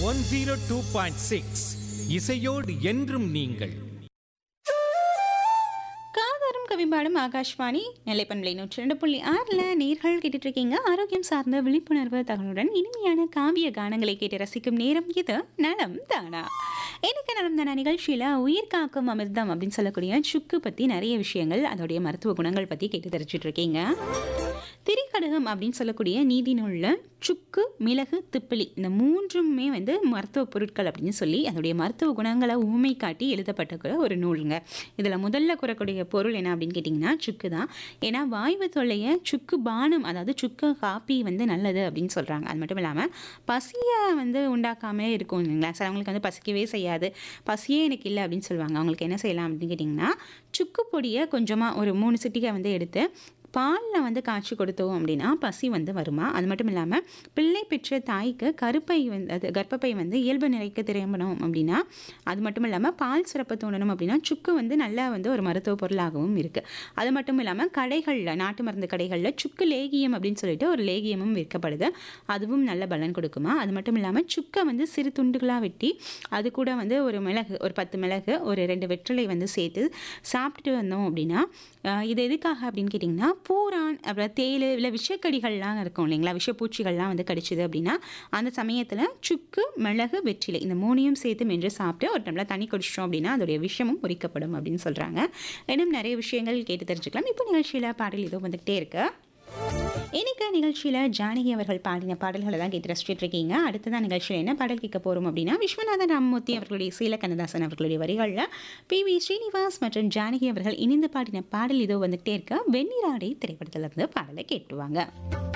one zero two point six இசையோடு என்றும் நீங்கள் காதாரும் கவிபாடும் ஆகாஷ்வாணி நெல்லைப்பண்பலை நூற்றி ரெண்டு புள்ளி ஆறில் நேர்கள் கேட்டுட்டு இருக்கீங்க ஆரோக்கியம் சார்ந்த விழிப்புணர்வு தகவலுடன் இனிமையான காவிய கானங்களை கேட்டு ரசிக்கும் நேரம் இது நலம் தானா எனக்கு நலம் தானா நிகழ்ச்சியில் உயிர் காக்கும் அமிர்தம் அப்படின்னு சொல்லக்கூடிய சுக்கு பற்றி நிறைய விஷயங்கள் அதோடைய மருத்துவ குணங்கள் பற்றி கேட்டு தெரிஞ்சிட்டு இருக்கீங்க திரிகடகம் அப்படின்னு சொல்லக்கூடிய நீதி நூலில் சுக்கு மிளகு திப்பிலி இந்த மூன்றுமே வந்து மருத்துவ பொருட்கள் அப்படின்னு சொல்லி அதோடைய மருத்துவ குணங்களை ஊமை காட்டி எழுதப்பட்ட ஒரு நூலுங்க இதில் முதல்ல கூறக்கூடிய பொருள் என்ன அப்படின்னு கேட்டிங்கன்னா சுக்கு தான் ஏன்னா வாய்வு தொல்லையை சுக்கு பானம் அதாவது சுக்கு காப்பி வந்து நல்லது அப்படின்னு சொல்கிறாங்க அது மட்டும் இல்லாமல் பசியை வந்து உண்டாக்காமலே இருக்கும் இல்லைங்களா சிலவங்களுக்கு வந்து பசிக்கவே செய்யாது பசியே எனக்கு இல்லை அப்படின்னு சொல்லுவாங்க அவங்களுக்கு என்ன செய்யலாம் அப்படின்னு கேட்டிங்கன்னா சுக்கு பொடியை கொஞ்சமாக ஒரு மூணு சிட்டிகை வந்து எடுத்து பாலில் வந்து காய்ச்சி கொடுத்தோம் அப்படின்னா பசி வந்து வருமா அது மட்டும் இல்லாமல் பிள்ளை பெற்ற தாய்க்கு கருப்பை வந்து அது கர்ப்பப்பை வந்து இயல்பு நிலைக்கு திரும்பணும் அப்படின்னா அது மட்டும் இல்லாமல் பால் சுரப்பு தோணணும் அப்படின்னா சுக்கு வந்து நல்லா வந்து ஒரு மருத்துவ பொருளாகவும் இருக்குது அது மட்டும் இல்லாமல் கடைகளில் நாட்டு மருந்து கடைகளில் சுக்கு லேகியம் அப்படின்னு சொல்லிட்டு ஒரு லேகியமும் விற்கப்படுது அதுவும் நல்ல பலன் கொடுக்குமா அது மட்டும் இல்லாமல் சுக்கை வந்து சிறு துண்டுகளாக வெட்டி அது கூட வந்து ஒரு மிளகு ஒரு பத்து மிளகு ஒரு ரெண்டு வெற்றிலை வந்து சேர்த்து சாப்பிட்டுட்டு வந்தோம் அப்படின்னா ஆஹ் இது எதுக்காக அப்படின்னு கேட்டிங்கன்னா பூரான் அப்புறம் தேள் இல்லை விஷக்கடிகள்லாம் இருக்கும் இல்லைங்களா விஷப்பூச்சிகள்லாம் வந்து கடிச்சுது அப்படின்னா அந்த சமயத்தில் சுக்கு மிளகு வெற்றிலை இந்த மூணையும் சேர்த்து மென்று சாப்பிட்டு ஒரு டம்ளர் தண்ணி குடிச்சிட்டோம் அப்படின்னா அதோடைய விஷமும் முறிக்கப்படும் அப்படின்னு சொல்கிறாங்க இன்னும் நிறைய விஷயங்கள் கேட்டு தெரிஞ்சுக்கலாம் இப்போ நிகழ்ச்சியில் பாடல் இதோ வந்துக்கிட்டே இருக்கு இன்னைக்கு நிகழ்ச்சியில் ஜானகி அவர்கள் பாடின பாடல்களை தான் கேட்டு ரசிச்சுட்டு இருக்கீங்க அடுத்ததான் நிகழ்ச்சியில் என்ன பாடல் கேட்க போகிறோம் அப்படின்னா விஸ்வநாதன் ராமமூர்த்தி அவர்களுடைய சீல கண்ணதாசன் அவர்களுடைய வரிகளில் பி வி ஸ்ரீனிவாஸ் மற்றும் ஜானகி அவர்கள் இணைந்து பாடின பாடல் இதோ வந்துகிட்டே இருக்க வெண்ணிராடை திரைப்படத்துல இருந்து பாடலை கேட்டுவாங்க